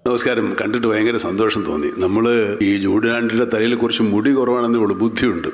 നമസ്കാരം കണ്ടിട്ട് ഭയങ്കര സന്തോഷം തോന്നി നമ്മൾ ഈ ജൂഡിനാണ്ടിൻ്റെ തലയിൽ കുറച്ച് മുടി കുറവാണെന്നേ ഉള്ളൂ ബുദ്ധിയുണ്ട്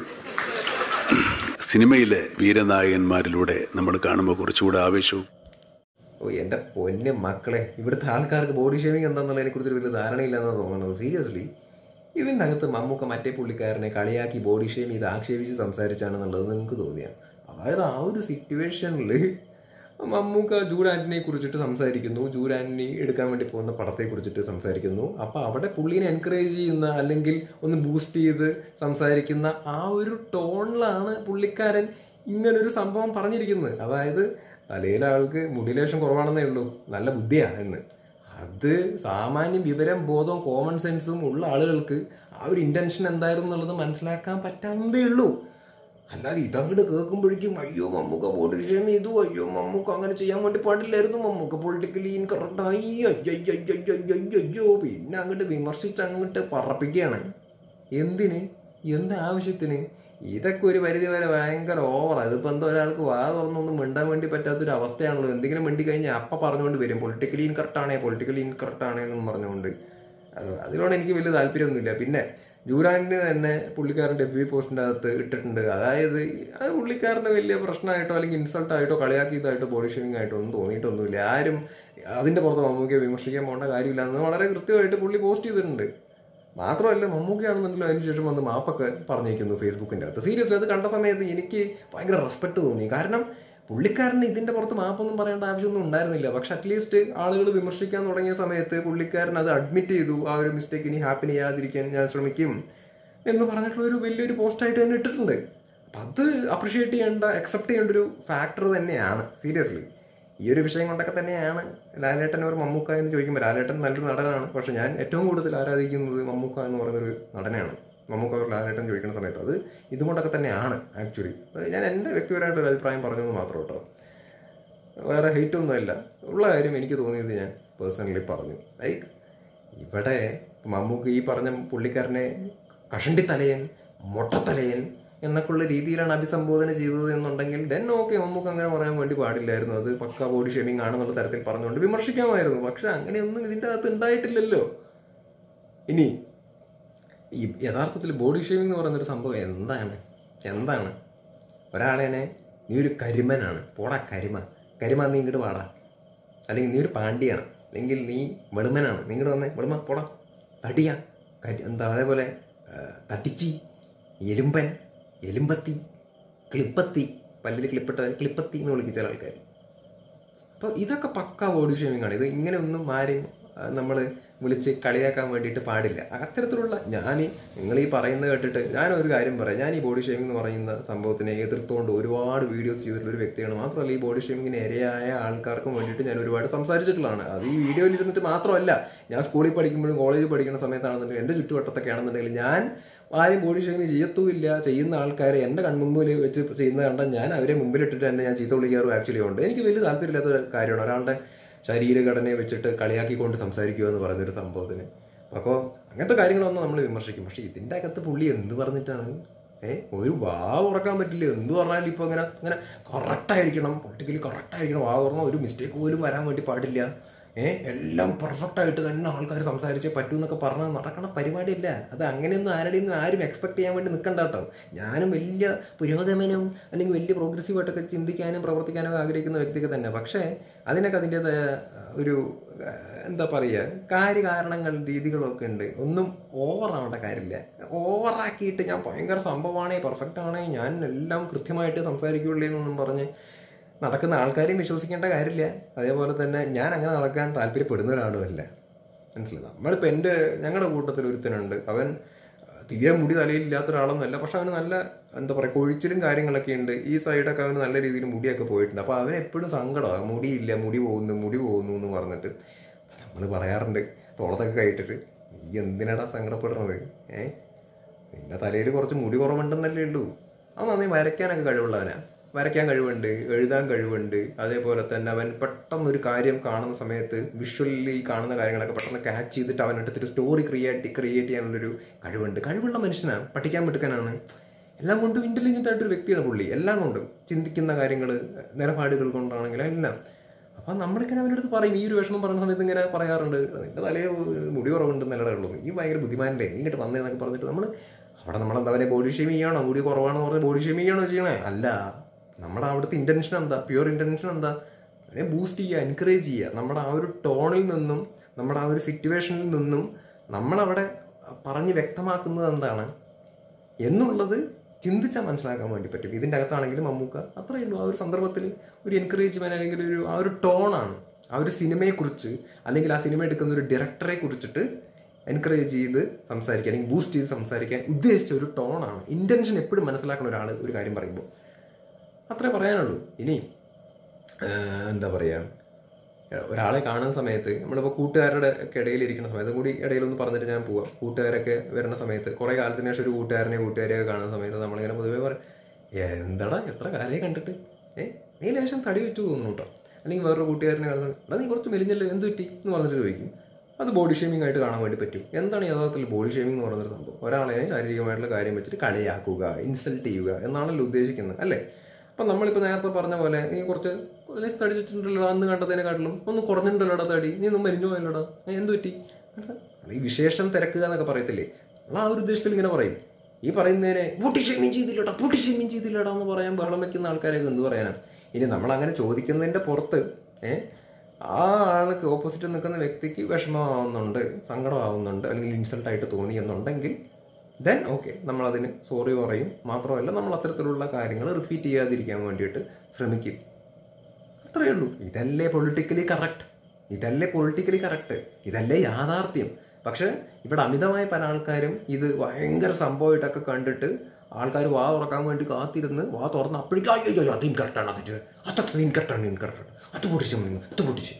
സിനിമയിലെ വീരനായകന്മാരിലൂടെ നമ്മൾ കാണുമ്പോൾ കുറച്ചുകൂടെ ആവേശവും ഓ എൻ്റെ പൊന്നെ മക്കളെ ഇവിടുത്തെ ആൾക്കാർക്ക് ബോഡി ഷേവിങ് എന്താണെന്നുള്ളതിനെ കുറിച്ച് വലിയ ധാരണയില്ലെന്നാണ് തോന്നുന്നത് സീരിയസ്ലി ഇതിൻ്റെ അകത്ത് മമ്മൂക്ക മറ്റേ പുള്ളിക്കാരനെ കളിയാക്കി ബോഡി ഷേം ചെയ്ത് ആക്ഷേപിച്ച് സംസാരിച്ചാണെന്നുള്ളത് നിങ്ങൾക്ക് തോന്നിയാൽ അതായത് ആ ഒരു സിറ്റുവേഷനിൽ മമ്മൂക്ക ജൂഡ് ആന്റണിയെ കുറിച്ചിട്ട് സംസാരിക്കുന്നു ജൂഡ് ആന്റണി എടുക്കാൻ വേണ്ടി പോകുന്ന പടത്തെ കുറിച്ചിട്ട് സംസാരിക്കുന്നു അപ്പൊ അവിടെ പുള്ളീനെ എൻകറേജ് ചെയ്യുന്ന അല്ലെങ്കിൽ ഒന്ന് ബൂസ്റ്റ് ചെയ്ത് സംസാരിക്കുന്ന ആ ഒരു ടോണിലാണ് പുള്ളിക്കാരൻ ഇങ്ങനൊരു സംഭവം പറഞ്ഞിരിക്കുന്നത് അതായത് തലയിലെ ആൾക്ക് മുടിലേശം കുറവാണെന്നേ ഉള്ളൂ നല്ല ബുദ്ധിയാ എന്ന് അത് സാമാന്യം വിവരം ബോധവും കോമൺ സെൻസും ഉള്ള ആളുകൾക്ക് ആ ഒരു ഇന്റൻഷൻ എന്തായിരുന്നു എന്നുള്ളത് മനസ്സിലാക്കാൻ പറ്റാവുന്നതേ ഉള്ളൂ അല്ലാതെ ഇതങ്ങോട്ട് കേൾക്കുമ്പോഴേക്കും അയ്യോ മമ്മൂക്ക ബോഡി ഷേം ചെയ്തു അയ്യോ മമ്മൂക്ക അങ്ങനെ ചെയ്യാൻ വേണ്ടി പാടില്ലായിരുന്നു മമ്മൂക്ക പൊളിറ്റിക്കലി ഇൻകറക്റ്റായി അയ്യോ പിന്നെ അങ്ങോട്ട് വിമർശിച്ച് അങ്ങോട്ട് പറപ്പിക്കുകയാണ് എന്തിന് എന്ത് ആവശ്യത്തിന് ഇതൊക്കെ ഒരു പരിധി വരെ ഭയങ്കര ഓവറാണ് ഇതിപ്പോ എന്തോ ഒരാൾക്ക് വാ തുറന്നൊന്നും മിണ്ടാൻ വേണ്ടി പറ്റാത്തൊരു അവസ്ഥയാണല്ലോ എന്തെങ്കിലും മിണ്ടി കഴിഞ്ഞാൽ അപ്പ പറഞ്ഞുകൊണ്ട് വരും പൊളിറ്റിക്കലി ഇൻകറക്റ്റ് ആണേ പൊളിറ്റിക്കലി ഇൻകറക്റ്റ് ആണേ എന്നും പറഞ്ഞുകൊണ്ട് അത് അതിനോട് എനിക്ക് വലിയ താല്പര്യമൊന്നുമില്ല പിന്നെ ജൂറാനിന് തന്നെ പുള്ളിക്കാരൻ്റെ എഫ് ബി പോസ്റ്റിൻ്റെ അകത്ത് ഇട്ടിട്ടുണ്ട് അതായത് അത് പുള്ളിക്കാരൻ്റെ വലിയ പ്രശ്നമായിട്ടോ അല്ലെങ്കിൽ ഇൻസൾട്ട് ആയിട്ടോ കളിയാക്കിയതായിട്ടോ ബോഡി ഷേവിംഗ് ആയിട്ടോ ഒന്നും തോന്നിയിട്ടൊന്നുമില്ല ആരും അതിൻ്റെ പുറത്ത് മമ്മൂക്കയെ വിമർശിക്കാൻ പോകേണ്ട കാര്യമില്ല എന്ന് വളരെ കൃത്യമായിട്ട് പുള്ളി പോസ്റ്റ് ചെയ്തിട്ടുണ്ട് മാത്രമല്ല മമ്മൂക്കയാണെന്നുണ്ടെങ്കിലും അതിനുശേഷം വന്ന് മാപ്പൊക്കെ പറഞ്ഞേക്കുന്നു ഫേസ്ബുക്കിൻ്റെ അകത്ത് സീരിയസ്ലി അത് കണ്ട സമയത്ത് എനിക്ക് ഭയങ്കര റെസ്പെക്ട് തോന്നി കാരണം പുള്ളിക്കാരന് ഇതിന്റെ പുറത്ത് മാപ്പൊന്നും പറയേണ്ട ആവശ്യമൊന്നും ഉണ്ടായിരുന്നില്ല പക്ഷെ അറ്റ്ലീസ്റ്റ് ആളുകൾ വിമർശിക്കാൻ തുടങ്ങിയ സമയത്ത് പുള്ളിക്കാരൻ അത് അഡ്മിറ്റ് ചെയ്തു ആ ഒരു മിസ്റ്റേക്ക് ഇനി ഹാപ്പൻ ചെയ്യാതിരിക്കാൻ ഞാൻ ശ്രമിക്കും എന്ന് പറഞ്ഞിട്ടുള്ള ഒരു വലിയൊരു പോസ്റ്റായിട്ട് തന്നെ ഇട്ടിട്ടുണ്ട് അപ്പം അത് അപ്രിഷിയേറ്റ് ചെയ്യേണ്ട അക്സെപ്റ്റ് ചെയ്യേണ്ട ഒരു ഫാക്ടർ തന്നെയാണ് സീരിയസ്ലി ഈ ഒരു വിഷയം കൊണ്ടൊക്കെ തന്നെയാണ് ലാലേട്ടൻ ഒരു മമ്മൂക്ക എന്ന് ചോദിക്കുമ്പോൾ ലാലേട്ടൻ നല്ലൊരു നടനാണ് പക്ഷെ ഞാൻ ഏറ്റവും കൂടുതൽ ആരാധിക്കുന്നത് മമ്മൂക്ക എന്ന് പറയുന്നൊരു നടനെയാണ് മമ്മൂക്ക ഒരു ലാലേട്ടൻ ചോദിക്കുന്ന സമയത്ത് അത് ഇതുകൊണ്ടൊക്കെ തന്നെയാണ് ആക്ച്വലി ഞാൻ എൻ്റെ വ്യക്തിപരമായിട്ടൊരു അഭിപ്രായം പറഞ്ഞത് മാത്രം കേട്ടോ വേറെ ഹെയ്റ്റ് ഒന്നുമില്ല ഉള്ള കാര്യം എനിക്ക് തോന്നിയത് ഞാൻ പേഴ്സണലി പറഞ്ഞു ലൈക്ക് ഇവിടെ മമ്മൂക്ക് ഈ പറഞ്ഞ പുള്ളിക്കാരനെ കഷണ്ടി തലയൻ മൊട്ടത്തലയൻ എന്നൊക്കെയുള്ള രീതിയിലാണ് അഭിസംബോധന ചെയ്തത് എന്നുണ്ടെങ്കിൽ ദെൻ ഓക്കെ മമ്മൂക്ക് അങ്ങനെ പറയാൻ വേണ്ടി പാടില്ലായിരുന്നു അത് പക്ക ബോഡി ഷേമിംഗ് ആണെന്നുള്ള തരത്തിൽ പറഞ്ഞുകൊണ്ട് വിമർശിക്കാമായിരുന്നു പക്ഷെ അങ്ങനെയൊന്നും ഇതിൻ്റെ അകത്ത് ഉണ്ടായിട്ടില്ലല്ലോ ഇനി ഈ യഥാർത്ഥത്തിൽ ബോഡി ഷേവിംഗ് എന്ന് പറയുന്നൊരു സംഭവം എന്താണ് എന്താണ് ഒരാളെന്നെ നീ ഒരു കരിമനാണ് പോടാ കരിമ കരിമ നീ ഇങ്ങോട്ട് വാടാ അല്ലെങ്കിൽ നീ ഒരു പാണ്ടിയാണ് അല്ലെങ്കിൽ നീ വെളുമനാണ് നീ ഇങ്ങോട്ട് വന്നേ വെളുമ പോടാ തടിയ കരി എന്താ അതേപോലെ ആ, തട്ടിച്ചി എലുമ്പൻ എലുമ്പത്തി ക്ലിപ്പത്തി പല്ലിൽ ക്ലിപ്പിട്ട ക്ലിപ്പത്തി എന്ന് വിളിക്കും ചില ആൾക്കാർ അപ്പോൾ ഇതൊക്കെ പക്ക ബോഡി ഷേമിംഗ് ആണ് ഇത് ഇങ്ങനെ ഒന്നും ആരെയും നമ്മൾ വിളിച്ച് കളിയാക്കാൻ വേണ്ടിയിട്ട് പാടില്ല അത്തരത്തിലുള്ള ഞാൻ നിങ്ങൾ ഈ പറയുന്നത് കേട്ടിട്ട് ഞാൻ ഒരു കാര്യം പറയാം ഞാൻ ഈ ബോഡി ഷേമിംഗ് എന്ന് പറയുന്ന സംഭവത്തിനെ എതിർത്തുകൊണ്ട് ഒരുപാട് വീഡിയോസ് ചെയ്തിട്ടുള്ള ഒരു വ്യക്തിയാണ് മാത്രമല്ല ഈ ബോഡി ഷേമിങ്ങിന് ഇരയായ ആൾക്കാർക്കും വേണ്ടിയിട്ട് ഞാൻ ഒരുപാട് സംസാരിച്ചിട്ടുള്ളതാണ് അത് ഈ വീഡിയോയിൽ ഇരുന്നിട്ട് മാത്രമല്ല ഞാൻ സ്കൂളിൽ പഠിക്കുമ്പോഴും കോളേജിൽ പഠിക്കുന്ന സമയത്താണെന്നുണ്ടെങ്കിൽ എൻ്റെ ചുറ്റുവട്ടത്തൊക്കെ ആണെന്നുണ്ടെങ്കിൽ ഞാൻ ആരും ബോഡി ഷേമിങ് ചെയ്യത്തുമില്ല ചെയ്യുന്ന ആൾക്കാരെ എൻ്റെ കൺമുമ്പിൽ വെച്ച് ചെയ്യുന്ന കണ്ടാൽ ഞാൻ അവരെ മുമ്പിലിട്ടിട്ട് തന്നെ ഞാൻ ചീത്ത വിളിക്കാറും ആക്ച്വലി ഉണ്ട് എനിക്ക് വലിയ താല്പര്യമില്ലാത്ത ഒരു കാര്യമാണ് ഒരാളുടെ ശരീരഘടനയെ വെച്ചിട്ട് കളിയാക്കിക്കൊണ്ട് സംസാരിക്കുക എന്ന് പറയുന്നൊരു സംഭവത്തിന് അപ്പോൾ അങ്ങനത്തെ കാര്യങ്ങളൊന്നും നമ്മൾ വിമർശിക്കും പക്ഷെ ഇതിൻ്റെ അകത്ത് പുള്ളി എന്ത് പറഞ്ഞിട്ടാണ് ഏ ഒരു വാ ഉറക്കാൻ പറ്റില്ല എന്ത് പറഞ്ഞാലും ഇപ്പോൾ ഇങ്ങനെ ഇങ്ങനെ കറക്റ്റായിരിക്കണം പൊളിറ്റിക്കലി കറക്റ്റായിരിക്കണം വാ തുറന്നാൽ ഒരു മിസ്റ്റേക്ക് പോലും വരാൻ വേണ്ടി പാടില്ല ഏഹ് എല്ലാം പെർഫെക്റ്റ് ആയിട്ട് തന്നെ ആൾക്കാർ സംസാരിച്ചേ പറ്റൂ എന്നൊക്കെ പറഞ്ഞാൽ നടക്കണ പരിപാടിയല്ല അത് അങ്ങനെയൊന്നും ആരുടെയും ഒന്നും ആരും എക്സ്പെക്ട് ചെയ്യാൻ വേണ്ടി നിൽക്കണ്ട കേട്ടോ ഞാനും വലിയ പുരോഗമനം അല്ലെങ്കിൽ വലിയ പ്രോഗ്രസീവ് ആയിട്ടൊക്കെ ചിന്തിക്കാനും പ്രവർത്തിക്കാനും ഒക്കെ ആഗ്രഹിക്കുന്ന വ്യക്തിയൊക്കെ തന്നെ പക്ഷേ അതിനൊക്കെ അതിൻ്റെതായ ഒരു ആ, എന്താ പറയുക കാര്യകാരണങ്ങൾ രീതികളൊക്കെ ഉണ്ട് ഒന്നും ഓവർ ആവേണ്ട കാര്യമില്ല ഓവറാക്കിയിട്ട് ഞാൻ ഭയങ്കര സംഭവമാണേ പെർഫെക്റ്റ് ആണേ ഞാൻ എല്ലാം കൃത്യമായിട്ട് സംസാരിക്കുള്ളൂ എന്നൊന്നും പറഞ്ഞ് നടക്കുന്ന ആൾക്കാരെയും വിശ്വസിക്കേണ്ട കാര്യമില്ല അതേപോലെ തന്നെ ഞാൻ അങ്ങനെ നടക്കാൻ താല്പര്യപ്പെടുന്ന ഒരാളുമല്ല മനസ്സിലായി നമ്മളിപ്പോൾ എൻ്റെ ഞങ്ങളുടെ കൂട്ടത്തിൽ ഒരുത്തനുണ്ട് അവൻ തീരെ മുടി തലയിലില്ലാത്ത ഒരാളൊന്നുമല്ല പക്ഷെ അവന് നല്ല എന്താ പറയുക കൊഴിച്ചിലും കാര്യങ്ങളൊക്കെ ഉണ്ട് ഈ സൈഡൊക്കെ അവന് നല്ല രീതിയിൽ മുടിയൊക്കെ പോയിട്ടുണ്ട് അപ്പോൾ അവന് എപ്പോഴും സങ്കടമാണ് മുടിയില്ല മുടി പോകുന്നു മുടി പോകുന്നു എന്ന് പറഞ്ഞിട്ട് നമ്മൾ പറയാറുണ്ട് തോളത്തൊക്കെ കഴിട്ടിട്ട് നീ എന്തിനാടാ സങ്കടപ്പെടുന്നത് ഏ നിന്റെ തലയിൽ കുറച്ച് മുടി കുറവുണ്ടെന്നല്ലേ ഉള്ളൂ അവൻ നന്നായി വരയ്ക്കാനൊക്കെ കഴിവുള്ളവനാ വരയ്ക്കാൻ കഴിവുണ്ട് എഴുതാൻ കഴിവുണ്ട് അതേപോലെ തന്നെ അവൻ പെട്ടെന്ന് ഒരു കാര്യം കാണുന്ന സമയത്ത് വിഷ്വലി കാണുന്ന കാര്യങ്ങളൊക്കെ പെട്ടെന്ന് ക്യാച്ച് ചെയ്തിട്ട് അവൻ എടുത്തിട്ട് സ്റ്റോറി ക്രിയേറ്റ് ക്രിയേറ്റ് ചെയ്യാനുള്ളൊരു കഴിവുണ്ട് കഴിവുള്ള മനുഷ്യനാണ് പഠിക്കാൻ മിടുക്കനാണ് എല്ലാം കൊണ്ടും ഇന്റലിജന്റ് ആയിട്ടൊരു വ്യക്തിയാണ് പുള്ളി എല്ലാം കൊണ്ടും ചിന്തിക്കുന്ന കാര്യങ്ങൾ നിലപാടുകൾ കൊണ്ടാണെങ്കിലും എല്ലാം അപ്പം നമ്മളിങ്ങനെ അവൻ്റെ അടുത്ത് പറയും ഈ ഒരു വിഷമം പറയുന്ന സമയത്ത് ഇങ്ങനെ പറയാറുണ്ട് നിന്റെ തലയിൽ മുടി കുറവുണ്ടെന്നല്ലേ ഉള്ളൂ നീ ഭയങ്കര ബുദ്ധിമാനല്ലേ നീ ഇങ്ങോട്ട് വന്നതെന്നൊക്കെ പറഞ്ഞിട്ട് നമ്മൾ അവിടെ നമ്മളെന്താ അവനെ ബോഡി ഷേം ചെയ്യണോ മുടി കുറവാണെന്ന് പറഞ്ഞ് ബോഡി ഷേം ചെയ്യണോ ചെയ്യണേ അല്ല നമ്മുടെ അവിടുത്തെ ഇന്റൻഷൻ എന്താ പ്യുവർ ഇന്റൻഷൻ എന്താ അവനെ ബൂസ്റ്റ് ചെയ്യുക എൻകറേജ് ചെയ്യുക നമ്മുടെ ആ ഒരു ടോണിൽ നിന്നും നമ്മുടെ ആ ഒരു സിറ്റുവേഷനിൽ നിന്നും നമ്മളവിടെ പറഞ്ഞ് വ്യക്തമാക്കുന്നത് എന്താണ് എന്നുള്ളത് ചിന്തിച്ചാൽ മനസ്സിലാക്കാൻ വേണ്ടി പറ്റും ഇതിൻ്റെ അകത്താണെങ്കിലും മമ്മൂക്ക അത്രയേ ഉള്ളൂ ആ ഒരു സന്ദർഭത്തിൽ ഒരു എൻകറേജ്മെന്റ് അല്ലെങ്കിൽ ഒരു ആ ഒരു ടോണാണ് ആ ഒരു സിനിമയെക്കുറിച്ച് അല്ലെങ്കിൽ ആ സിനിമ എടുക്കുന്ന ഒരു ഡയറക്ടറെ കുറിച്ചിട്ട് എൻകറേജ് ചെയ്ത് സംസാരിക്കാൻ അല്ലെങ്കിൽ ബൂസ്റ്റ് ചെയ്ത് സംസാരിക്കാൻ ഉദ്ദേശിച്ച ഒരു ടോണാണ് ഇന്റൻഷൻ എപ്പോഴും മനസ്സിലാക്കുന്ന ഒരാൾ ഒരു കാര്യം പറയുമ്പോൾ അത്രേ പറയാനുള്ളൂ ഇനി ആഹ് എന്താ പറയുക ഒരാളെ കാണുന്ന സമയത്ത് നമ്മളിപ്പോൾ കൂട്ടുകാരുടെ ഒക്കെ ഇടയിൽ ഇരിക്കുന്ന സമയത്ത് കൂടി ഇടയിലൊന്ന് പറഞ്ഞിട്ട് ഞാൻ പോവാം കൂട്ടുകാരൊക്കെ വരുന്ന സമയത്ത് കുറേ കാലത്തിന് ശേഷം ഒരു കൂട്ടുകാരനെ കൂട്ടുകാരെയൊക്കെ കാണുന്ന സമയത്ത് നമ്മളിങ്ങനെ പൊതുവേ പറയും എന്താടാ എത്ര കാലേ കണ്ടിട്ട് ഏ നീ ലേശം തടി വെച്ചു തോന്നുന്നു കേട്ടോ അല്ലെങ്കിൽ വേറൊരു കൂട്ടുകാരനെ കാണുന്നത് എടാ നീ കുറച്ച് മെലിഞ്ഞല്ലോ എന്ത് പറ്റി എന്ന് പറഞ്ഞിട്ട് ചോദിക്കും അത് ബോഡി ഷേമിംഗ് ആയിട്ട് കാണാൻ വേണ്ടി പറ്റും എന്താണ് യഥാർത്ഥത്തിൽ ബോഡി ഷേമിംഗ് എന്ന് പറയുന്നൊരു സംഭവം ഒരാളെ ശാരീരികമായിട്ടുള്ള കാര്യം വെച്ചിട്ട് കളിയാക്കുക ഇൻസൾട്ട് ചെയ്യുക എന്നാണല്ലോ ഉദ്ദേശിക്കുന്നത് അല്ലേ അപ്പം നമ്മളിപ്പോൾ നേരത്തെ പറഞ്ഞ പോലെ നീ കുറച്ച് ലേശം തടി വെച്ചിട്ടുണ്ടല്ലോ അന്ന് കണ്ടതിനെക്കാട്ടിലും ഒന്ന് കുറഞ്ഞിട്ടുണ്ടല്ലോടാ തടി നീ ഒന്നും മരിഞ്ഞു പോയല്ലോടാ ഏ, എന്ത് പറ്റി ഈ വിശേഷം തിരക്കുക എന്നൊക്കെ പറയത്തില്ലേ നമ്മൾ ആ ഒരു ഉദ്ദേശത്തിൽ ഇങ്ങനെ പറയും ഈ പറയുന്നതിനെ ബൂട്ടി ഷേമിങ് ചെയ്തില്ലടാ ബൂട്ടി ഷേമിങ് ചെയ്തില്ലടാ എന്ന് പറയാൻ ബഹളം വെക്കുന്ന ആൾക്കാരെയൊക്കെ എന്ത് പറയാനാ ഇനി നമ്മൾ അങ്ങനെ ചോദിക്കുന്നതിന്റെ പുറത്ത് ഏ ആ ആൾക്ക് ഓപ്പോസിറ്റ് നിൽക്കുന്ന വ്യക്തിക്ക് വിഷമമാവുന്നുണ്ട് സങ്കടമാവുന്നുണ്ട് അല്ലെങ്കിൽ ഇൻസൾട്ട് ആയിട്ട് തോന്നി എന്നുണ്ടെങ്കിൽ ദെൻ ഓക്കെ നമ്മളതിന് സോറി പറയും മാത്രമല്ല നമ്മൾ അത്തരത്തിലുള്ള കാര്യങ്ങൾ റിപ്പീറ്റ് ചെയ്യാതിരിക്കാൻ വേണ്ടിയിട്ട് ശ്രമിക്കും അത്രയേ ഉള്ളൂ ഇതല്ലേ പൊളിറ്റിക്കലി കറക്റ്റ് ഇതല്ലേ പൊളിറ്റിക്കലി കറക്റ്റ് ഇതല്ലേ യാഥാർത്ഥ്യം പക്ഷെ ഇവിടെ അമിതമായ പല ആൾക്കാരും ഇത് ഭയങ്കര സംഭവമായിട്ടൊക്കെ കണ്ടിട്ട് ആൾക്കാർ വാ തുറക്കാൻ വേണ്ടി കാത്തിരുന്ന് വാ തുറന്ന് അപ്പോഴേക്കും അയ്യോ അയ്യോ അത് ഇൻകറക്റ്റാണ് അതിന് അതൊക്കെ ഇൻകറക്റ്റാണ് ഇൻകറക്റ്റാണ് അത് പൊട്ടിച്ചു നിങ്ങൾ അത് പൊട്ടിച്ച്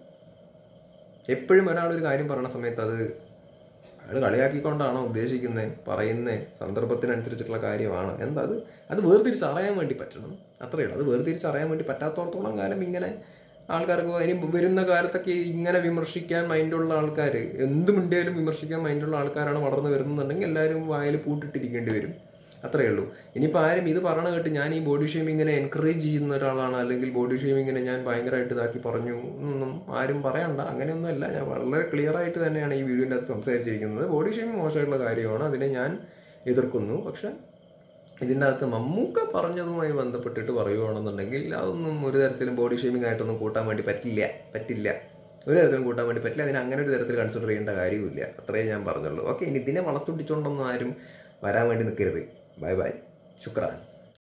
എപ്പോഴും ഒരാൾ ഒരു കാര്യം പറയുന്ന സമയത്ത് അത് അയാൾ കളിയാക്കിക്കൊണ്ടാണോ ഉദ്ദേശിക്കുന്നത് പറയുന്നത് സന്ദർഭത്തിനനുസരിച്ചിട്ടുള്ള കാര്യമാണ് എന്താ അത് അത് വേർതിരിച്ച് അറിയാൻ വേണ്ടി പറ്റണം അത്രയേ ഉള്ളൂ അത് വേർതിരിച്ച് അറിയാൻ വേണ്ടി പറ്റാത്തോടത്തോളം കാലം ഇങ്ങനെ ആൾക്കാർക്ക് ഇനി വരുന്ന കാലത്തൊക്കെ ഇങ്ങനെ വിമർശിക്കാൻ മൈൻഡുള്ള ആൾക്കാർ എന്ത് മിണ്ടിയാലും വിമർശിക്കാൻ മൈൻഡുള്ള ആൾക്കാരാണ് വളർന്നു വരുന്നുണ്ടെങ്കിൽ എല്ലാവരും വായിൽ പൂട്ടിട്ടിരിക്കേണ്ടി വരും അത്രയേ ഉള്ളൂ ഇനിയിപ്പോൾ ആരും ഇത് പറഞ്ഞ കേട്ട് ഞാൻ ഈ ബോഡി ഷേമിങ്ങിനെ എൻകറേജ് ചെയ്യുന്ന ഒരാളാണ് അല്ലെങ്കിൽ ബോഡി ഷേമിങ്ങിനെ ഞാൻ ഭയങ്കരമായിട്ട് ഇതാക്കി പറഞ്ഞു എന്നൊന്നും ആരും പറയണ്ട അങ്ങനെയൊന്നുമല്ല ഞാൻ വളരെ ക്ലിയർ ആയിട്ട് തന്നെയാണ് ഈ വീഡിയോൻ്റെ അകത്ത് സംസാരിച്ചിരിക്കുന്നത് ബോഡി ഷേമിങ് മോശമായിട്ടുള്ള കാര്യമാണ് അതിനെ ഞാൻ എതിർക്കുന്നു പക്ഷെ ഇതിൻ്റെ അകത്ത് മമ്മൂക്ക പറഞ്ഞതുമായി ബന്ധപ്പെട്ടിട്ട് പറയുകയാണെന്നുണ്ടെങ്കിൽ അതൊന്നും ഒരു തരത്തിലും ബോഡി ഷേമിംഗ് ആയിട്ടൊന്നും കൂട്ടാൻ വേണ്ടി പറ്റില്ല പറ്റില്ല ഒരു തരത്തിലും കൂട്ടാൻ വേണ്ടി പറ്റില്ല അതിന് അങ്ങനെ ഒരു തരത്തിൽ കൺസിഡർ ചെയ്യേണ്ട കാര്യമില്ല അത്രേ ഞാൻ പറഞ്ഞുള്ളൂ ഓക്കെ ഇനി ഇതിനെ വളർത്തുടിച്ചോണ്ടൊന്നും ആരും വരാൻ വേണ്ടി നിൽക്കരുത് ബൈ ബൈ ശുക്രാൻ